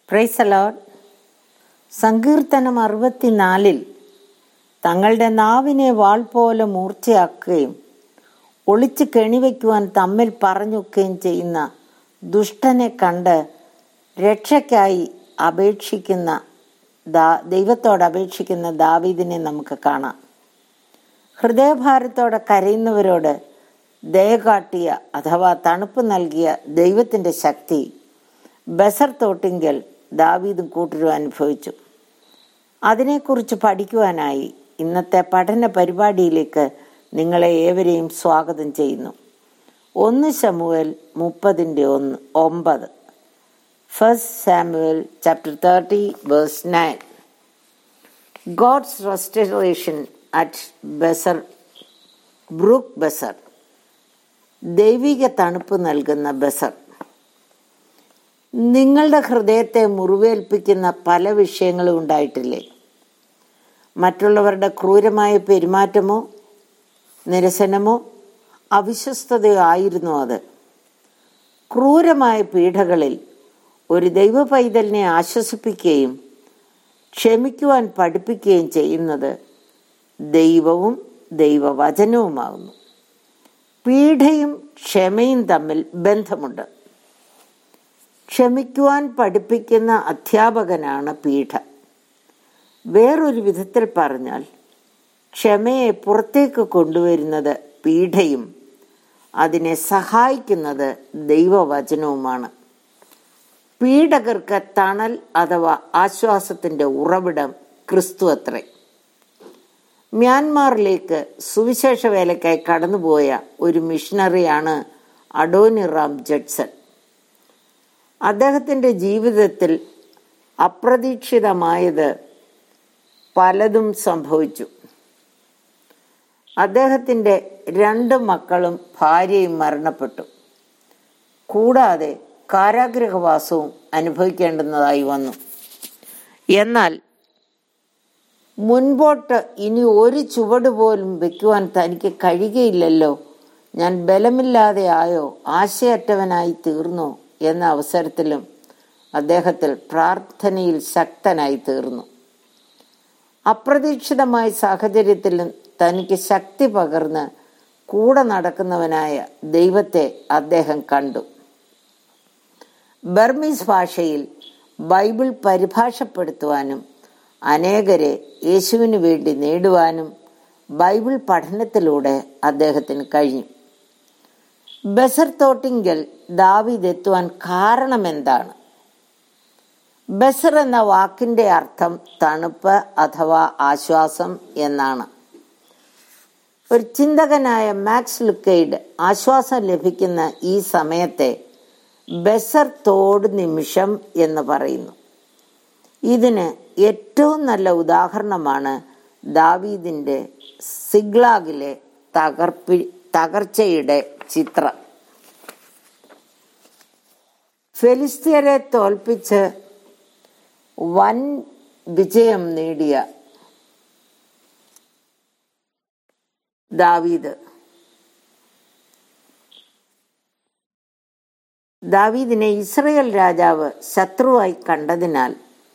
പ്രൈസലോഡ് സങ്കീർത്തനം അറുപത്തിനാലിൽ തങ്ങളുടെ നാവിനെ വാൾ പോലെ മൂർച്ചയാക്കുകയും ഒളിച്ച് കെണിവയ്ക്കുവാൻ തമ്മിൽ പറഞ്ഞൊക്കുകയും ചെയ്യുന്ന ദുഷ്ടനെ കണ്ട് രക്ഷയ്ക്കായി അപേക്ഷിക്കുന്ന ദാ ദൈവത്തോട് അപേക്ഷിക്കുന്ന ദാവീദിനെ നമുക്ക് കാണാം ഹൃദയഭാരത്തോടെ കരയുന്നവരോട് ദയ കാട്ടിയ അഥവാ തണുപ്പ് നൽകിയ ദൈവത്തിൻ്റെ ശക്തി ബസർ തോട്ടിങ്കൽ ദാവീദും കൂട്ടരും അനുഭവിച്ചു അതിനെക്കുറിച്ച് പഠിക്കുവാനായി ഇന്നത്തെ പഠന പരിപാടിയിലേക്ക് നിങ്ങളെ ഏവരെയും സ്വാഗതം ചെയ്യുന്നു ഒന്ന് ശമുവൽ മുപ്പതിൻ്റെ ഒന്ന് ഒമ്പത് first Samuel chapter thirty verse nine God's restoration at Besor brook Besor ദൈവിക തണുപ്പ് നൽകുന്ന ബസർ നിങ്ങളുടെ ഹൃദയത്തെ മുറിവേൽപ്പിക്കുന്ന പല വിഷയങ്ങളും ഉണ്ടായിട്ടില്ലേ മറ്റുള്ളവരുടെ ക്രൂരമായ പെരുമാറ്റമോ നിരസനമോ അവിശ്വസ്തതയോ ആയിരുന്നു അത് ക്രൂരമായ പീഡകളിൽ ഒരു ദൈവ പൈതലിനെ ആശ്വസിപ്പിക്കുകയും ക്ഷമിക്കുവാൻ പഠിപ്പിക്കുകയും ചെയ്യുന്നത് ദൈവവും ദൈവവചനവുമാകുന്നു പീഡയും ക്ഷമയും തമ്മിൽ ബന്ധമുണ്ട് ക്ഷമിക്കുവാൻ പഠിപ്പിക്കുന്ന അധ്യാപകനാണ് പീഠ വേറൊരു വിധത്തിൽ പറഞ്ഞാൽ ക്ഷമയെ പുറത്തേക്ക് കൊണ്ടുവരുന്നത് പീഠയും അതിനെ സഹായിക്കുന്നത് ദൈവവചനവുമാണ് പീഡകർക്ക് തണൽ അഥവാ ആശ്വാസത്തിന്റെ ഉറവിടം ക്രിസ്തു അത്രേ മ്യാൻമാറിലേക്ക് സുവിശേഷ വേലയ്ക്കായി കടന്നുപോയ ഒരു മിഷണറിയാണ് അഡോനിറാം ജഡ്സൺ അദ്ദേഹത്തിൻ്റെ ജീവിതത്തിൽ അപ്രതീക്ഷിതമായത് പലതും സംഭവിച്ചു അദ്ദേഹത്തിൻ്റെ രണ്ട് മക്കളും ഭാര്യയും മരണപ്പെട്ടു കൂടാതെ കാരാഗ്രഹവാസവും അനുഭവിക്കേണ്ടുന്നതായി വന്നു എന്നാൽ മുൻപോട്ട് ഇനി ഒരു ചുവട് പോലും വെക്കുവാൻ തനിക്ക് കഴിയുകയില്ലല്ലോ ഞാൻ ബലമില്ലാതെ ആയോ ആശയറ്റവനായി തീർന്നോ എന്ന അവസരത്തിലും അദ്ദേഹത്തിൽ പ്രാർത്ഥനയിൽ ശക്തനായി തീർന്നു അപ്രതീക്ഷിതമായ സാഹചര്യത്തിലും തനിക്ക് ശക്തി പകർന്ന് കൂടെ നടക്കുന്നവനായ ദൈവത്തെ അദ്ദേഹം കണ്ടു ബർമീസ് ഭാഷയിൽ ബൈബിൾ പരിഭാഷപ്പെടുത്തുവാനും അനേകരെ യേശുവിന് വേണ്ടി നേടുവാനും ബൈബിൾ പഠനത്തിലൂടെ അദ്ദേഹത്തിന് കഴിഞ്ഞു ബസർ തോട്ടിങ്കൽ ദാവീദ് എത്തുവാൻ കാരണമെന്താണ് ബസർ എന്ന വാക്കിന്റെ അർത്ഥം തണുപ്പ് അഥവാ ആശ്വാസം എന്നാണ് ഒരു ചിന്തകനായ മാക്സ് ലുക്കൈഡ് ആശ്വാസം ലഭിക്കുന്ന ഈ സമയത്തെ ബസർ തോട് നിമിഷം എന്ന് പറയുന്നു ഇതിന് ഏറ്റവും നല്ല ഉദാഹരണമാണ് ദാവീദിന്റെ സിഗ്ലാഗിലെ തകർപ്പി തകർച്ചയുടെ ചിത്രം ഫെലിസ്തീയരെ തോൽപ്പിച്ച് വൻ വിജയം നേടിയ ദാവീദ് ദാവീദിനെ ഇസ്രയേൽ രാജാവ് ശത്രുവായി കണ്ടതിനാൽ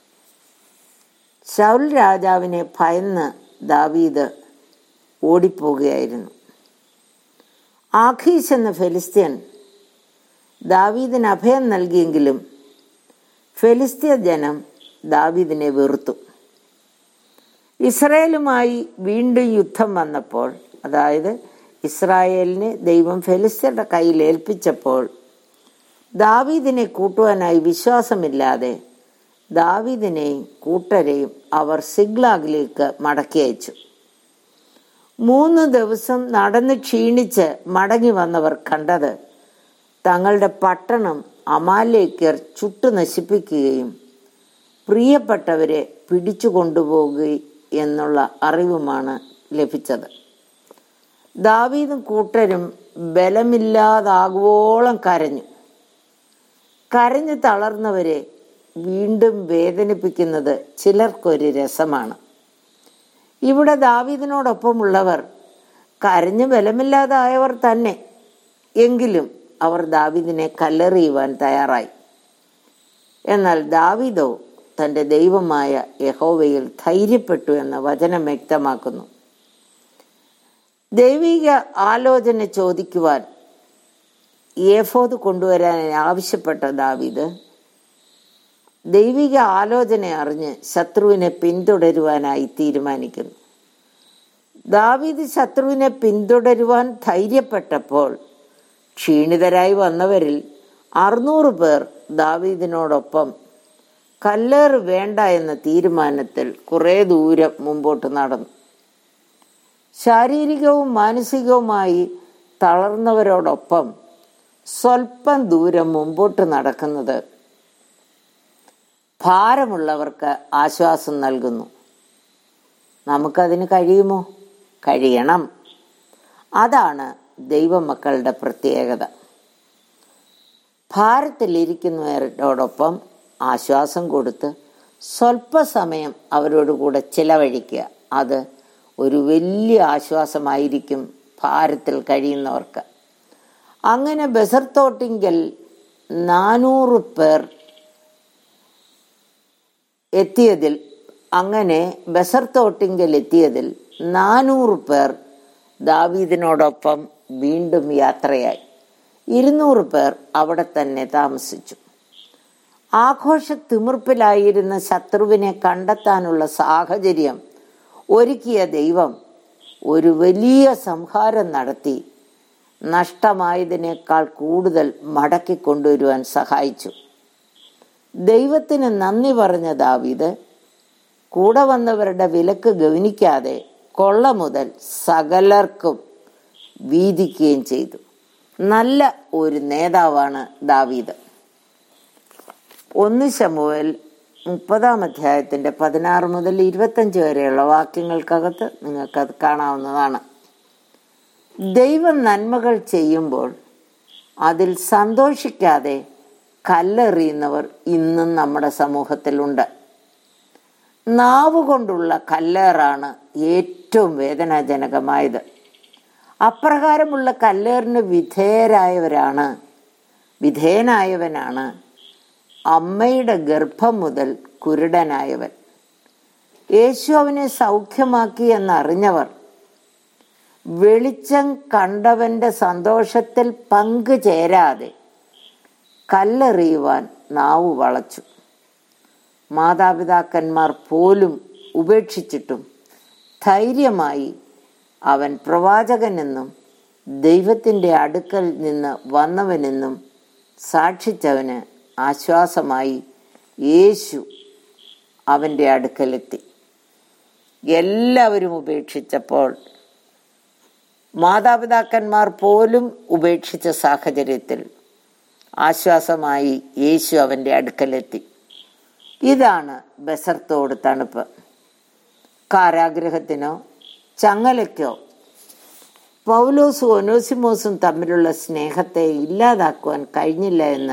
ശൗൽ രാജാവിനെ ഭയന്ന് ദാവീദ് ഓടിപ്പോവുകയായിരുന്നു ആഖീസ് എന്ന ഫെലിസ്തീൻ ദാവീദിന് അഭയം നൽകിയെങ്കിലും ഫെലിസ്തീയ ജനം ദാവീദിനെ വെറുത്തു ഇസ്രായേലുമായി വീണ്ടും യുദ്ധം വന്നപ്പോൾ അതായത് ഇസ്രായേലിനെ ദൈവം ഫെലിസ്തീയുടെ കയ്യിൽ ഏൽപ്പിച്ചപ്പോൾ ദാവീദിനെ കൂട്ടുവാനായി വിശ്വാസമില്ലാതെ ദാവീദിനെയും കൂട്ടരെയും അവർ സിഗ്ലാഗിലേക്ക് മടക്കി അയച്ചു മൂന്ന് ദിവസം നടന്ന് ക്ഷീണിച്ച് മടങ്ങി വന്നവർ കണ്ടത് തങ്ങളുടെ പട്ടണം അമാലേക്കർ ചുട്ടു നശിപ്പിക്കുകയും പ്രിയപ്പെട്ടവരെ പിടിച്ചു കൊണ്ടുപോകുകയും എന്നുള്ള അറിവുമാണ് ലഭിച്ചത് ദാവീദും കൂട്ടരും ബലമില്ലാതാകുവോളം കരഞ്ഞു കരഞ്ഞു തളർന്നവരെ വീണ്ടും വേദനിപ്പിക്കുന്നത് ചിലർക്കൊരു രസമാണ് ഇവിടെ ദാവീദിനോടൊപ്പമുള്ളവർ കരഞ്ഞു ബലമില്ലാതായവർ തന്നെ എങ്കിലും അവർ ദാവീദിനെ കല്ലെറിയുവാൻ തയ്യാറായി എന്നാൽ ദാവീദോ തന്റെ ദൈവമായ യഹോവയിൽ ധൈര്യപ്പെട്ടു എന്ന വചനം വ്യക്തമാക്കുന്നു ദൈവിക ആലോചന ചോദിക്കുവാൻ ഏഫോദ് കൊണ്ടുവരാൻ ആവശ്യപ്പെട്ട ദാവീദ് ദൈവിക ആലോചന അറിഞ്ഞ് ശത്രുവിനെ പിന്തുടരുവാനായി തീരുമാനിക്കുന്നു ദാവീദ് ശത്രുവിനെ പിന്തുടരുവാൻ ധൈര്യപ്പെട്ടപ്പോൾ ക്ഷീണിതരായി വന്നവരിൽ അറുന്നൂറ് പേർ ദാവീദിനോടൊപ്പം കല്ലേറ് വേണ്ട എന്ന തീരുമാനത്തിൽ കുറേ ദൂരം മുമ്പോട്ട് നടന്നു ശാരീരികവും മാനസികവുമായി തളർന്നവരോടൊപ്പം സ്വൽപ്പം ദൂരം മുമ്പോട്ട് നടക്കുന്നത് ഭാരമുള്ളവർക്ക് ആശ്വാസം നൽകുന്നു നമുക്കതിന് കഴിയുമോ കഴിയണം അതാണ് ദൈവമക്കളുടെ പ്രത്യേകത ഭാരത്തിലിരിക്കുന്നവരോടൊപ്പം ആശ്വാസം കൊടുത്ത് സ്വല്പസമയം അവരോട് കൂടെ ചിലവഴിക്കുക അത് ഒരു വലിയ ആശ്വാസമായിരിക്കും ഭാരത്തിൽ കഴിയുന്നവർക്ക് അങ്ങനെ ബസർത്തോട്ടിങ്കൽ നാനൂറ് പേർ എത്തിയതിൽ അങ്ങനെ ബസർത്തോട്ടിങ്കൽ എത്തിയതിൽ നാനൂറ് പേർ ദാവീദിനോടൊപ്പം വീണ്ടും യാത്രയായി ഇരുന്നൂറ് പേർ അവിടെ തന്നെ താമസിച്ചു ആഘോഷ തിമിർപ്പിലായിരുന്ന ശത്രുവിനെ കണ്ടെത്താനുള്ള സാഹചര്യം ഒരുക്കിയ ദൈവം ഒരു വലിയ സംഹാരം നടത്തി നഷ്ടമായതിനേക്കാൾ കൂടുതൽ മടക്കി കൊണ്ടുവരുവാൻ സഹായിച്ചു ദൈവത്തിന് നന്ദി പറഞ്ഞ ദാവീദ് കൂടെ വന്നവരുടെ വിലക്ക് ഗവനിക്കാതെ കൊള്ള മുതൽ സകലർക്കും വീതിക്കുകയും ചെയ്തു നല്ല ഒരു നേതാവാണ് ദാവീദ് ഒന്ന് ശമുവൽ മുപ്പതാം അധ്യായത്തിന്റെ പതിനാറ് മുതൽ ഇരുപത്തഞ്ച് വരെയുള്ള വാക്യങ്ങൾക്കകത്ത് നിങ്ങൾക്കത് കാണാവുന്നതാണ് ദൈവം നന്മകൾ ചെയ്യുമ്പോൾ അതിൽ സന്തോഷിക്കാതെ കല്ലെറിയുന്നവർ ഇന്നും നമ്മുടെ സമൂഹത്തിലുണ്ട് നാവ് കൊണ്ടുള്ള കല്ലേറാണ് ഏറ്റവും വേദനാജനകമായത് അപ്രകാരമുള്ള കല്ലേറിന് വിധേയരായവരാണ് വിധേയനായവനാണ് അമ്മയുടെ ഗർഭം മുതൽ കുരുടനായവൻ യേശു അവനെ സൗഖ്യമാക്കി എന്നറിഞ്ഞവർ വെളിച്ചം കണ്ടവന്റെ സന്തോഷത്തിൽ പങ്കുചേരാതെ കല്ലെറിയുവാൻ നാവ് വളച്ചു മാതാപിതാക്കന്മാർ പോലും ഉപേക്ഷിച്ചിട്ടും ധൈര്യമായി അവൻ പ്രവാചകനെന്നും ദൈവത്തിൻ്റെ അടുക്കൽ നിന്ന് വന്നവനെന്നും സാക്ഷിച്ചവന് ആശ്വാസമായി യേശു അവൻ്റെ അടുക്കലെത്തി എല്ലാവരും ഉപേക്ഷിച്ചപ്പോൾ മാതാപിതാക്കന്മാർ പോലും ഉപേക്ഷിച്ച സാഹചര്യത്തിൽ ആശ്വാസമായി യേശു അവൻ്റെ അടുക്കലെത്തി ഇതാണ് ബസർത്തോട് തണുപ്പ് കാരാഗ്രഹത്തിനോ ചങ്ങലയ്ക്കോ പൗലോസും ഒനോസിമോസും തമ്മിലുള്ള സ്നേഹത്തെ ഇല്ലാതാക്കുവാൻ കഴിഞ്ഞില്ല എന്ന്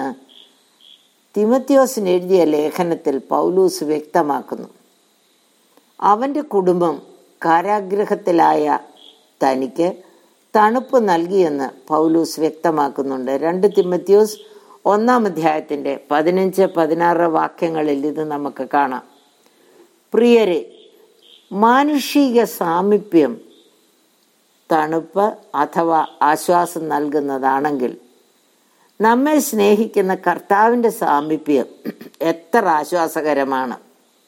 തിമത്യോസിന് എഴുതിയ ലേഖനത്തിൽ പൗലൂസ് വ്യക്തമാക്കുന്നു അവന്റെ കുടുംബം കാരാഗ്രഹത്തിലായ തനിക്ക് തണുപ്പ് നൽകിയെന്ന് പൗലൂസ് വ്യക്തമാക്കുന്നുണ്ട് രണ്ട് തിമത്യോസ് ഒന്നാം അധ്യായത്തിന്റെ പതിനഞ്ച് പതിനാറ് വാക്യങ്ങളിൽ ഇത് നമുക്ക് കാണാം പ്രിയരെ മാനുഷിക സാമീപ്യം തണുപ്പ് അഥവാ ആശ്വാസം നൽകുന്നതാണെങ്കിൽ നമ്മെ സ്നേഹിക്കുന്ന കർത്താവിൻ്റെ സാമീപ്യം എത്ര ആശ്വാസകരമാണ്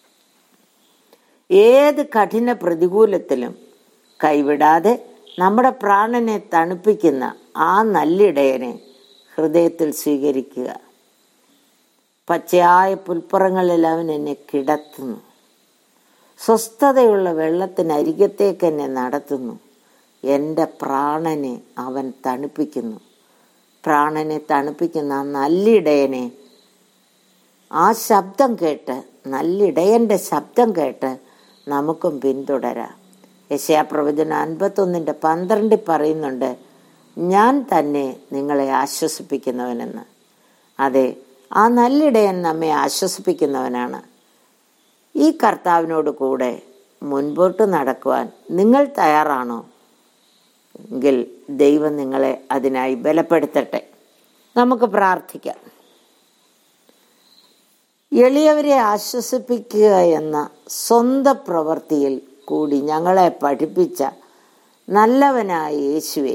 ഏത് കഠിന പ്രതികൂലത്തിലും കൈവിടാതെ നമ്മുടെ പ്രാണനെ തണുപ്പിക്കുന്ന ആ നല്ലിടയനെ ഹൃദയത്തിൽ സ്വീകരിക്കുക പച്ചയായ പുൽപ്പുറങ്ങളിൽ അവൻ എന്നെ കിടത്തുന്നു സ്വസ്ഥതയുള്ള വെള്ളത്തിനരികത്തേക്ക് എന്നെ നടത്തുന്നു എൻ്റെ പ്രാണനെ അവൻ തണുപ്പിക്കുന്നു പ്രാണനെ തണുപ്പിക്കുന്ന ആ നല്ലിടയനെ ആ ശബ്ദം കേട്ട് നല്ലിടയൻ്റെ ശബ്ദം കേട്ട് നമുക്കും പിന്തുടരാം യശയാപ്രവചനം അൻപത്തൊന്നിൻ്റെ പന്ത്രണ്ടിൽ പറയുന്നുണ്ട് ഞാൻ തന്നെ നിങ്ങളെ ആശ്വസിപ്പിക്കുന്നവനെന്ന് അതെ ആ നല്ലിടയൻ നമ്മെ ആശ്വസിപ്പിക്കുന്നവനാണ് ഈ കർത്താവിനോട് കൂടെ മുൻപോട്ട് നടക്കുവാൻ നിങ്ങൾ തയ്യാറാണോ എങ്കിൽ ദൈവം നിങ്ങളെ അതിനായി ബലപ്പെടുത്തട്ടെ നമുക്ക് പ്രാർത്ഥിക്കാം എളിയവരെ ആശ്വസിപ്പിക്കുക എന്ന സ്വന്തം പ്രവൃത്തിയിൽ കൂടി ഞങ്ങളെ പഠിപ്പിച്ച നല്ലവനായ യേശുവെ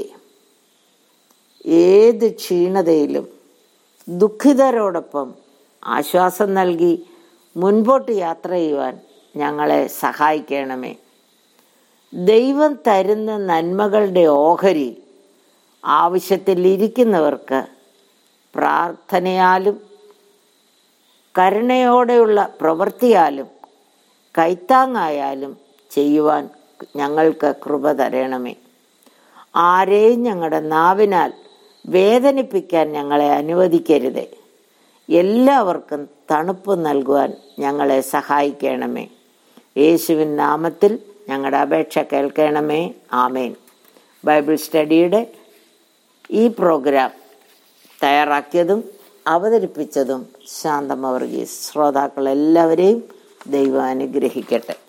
ഏത് ക്ഷീണതയിലും ദുഃഖിതരോടൊപ്പം ആശ്വാസം നൽകി മുൻപോട്ട് യാത്ര ചെയ്യുവാൻ ഞങ്ങളെ സഹായിക്കണമേ ദൈവം തരുന്ന നന്മകളുടെ ഓഹരി ആവശ്യത്തിലിരിക്കുന്നവർക്ക് പ്രാർത്ഥനയാലും കരുണയോടെയുള്ള പ്രവൃത്തിയാലും കൈത്താങ്ങായാലും ചെയ്യുവാൻ ഞങ്ങൾക്ക് കൃപ തരണമേ ആരെയും ഞങ്ങളുടെ നാവിനാൽ വേദനിപ്പിക്കാൻ ഞങ്ങളെ അനുവദിക്കരുതേ എല്ലാവർക്കും തണുപ്പ് നൽകുവാൻ ഞങ്ങളെ സഹായിക്കണമേ യേശുവിൻ നാമത്തിൽ ഞങ്ങളുടെ അപേക്ഷ കേൾക്കണമേ ആമേൻ ബൈബിൾ സ്റ്റഡിയുടെ ഈ പ്രോഗ്രാം തയ്യാറാക്കിയതും അവതരിപ്പിച്ചതും ശാന്തമവർഗീസ് ശ്രോതാക്കൾ എല്ലാവരെയും ദൈവം അനുഗ്രഹിക്കട്ടെ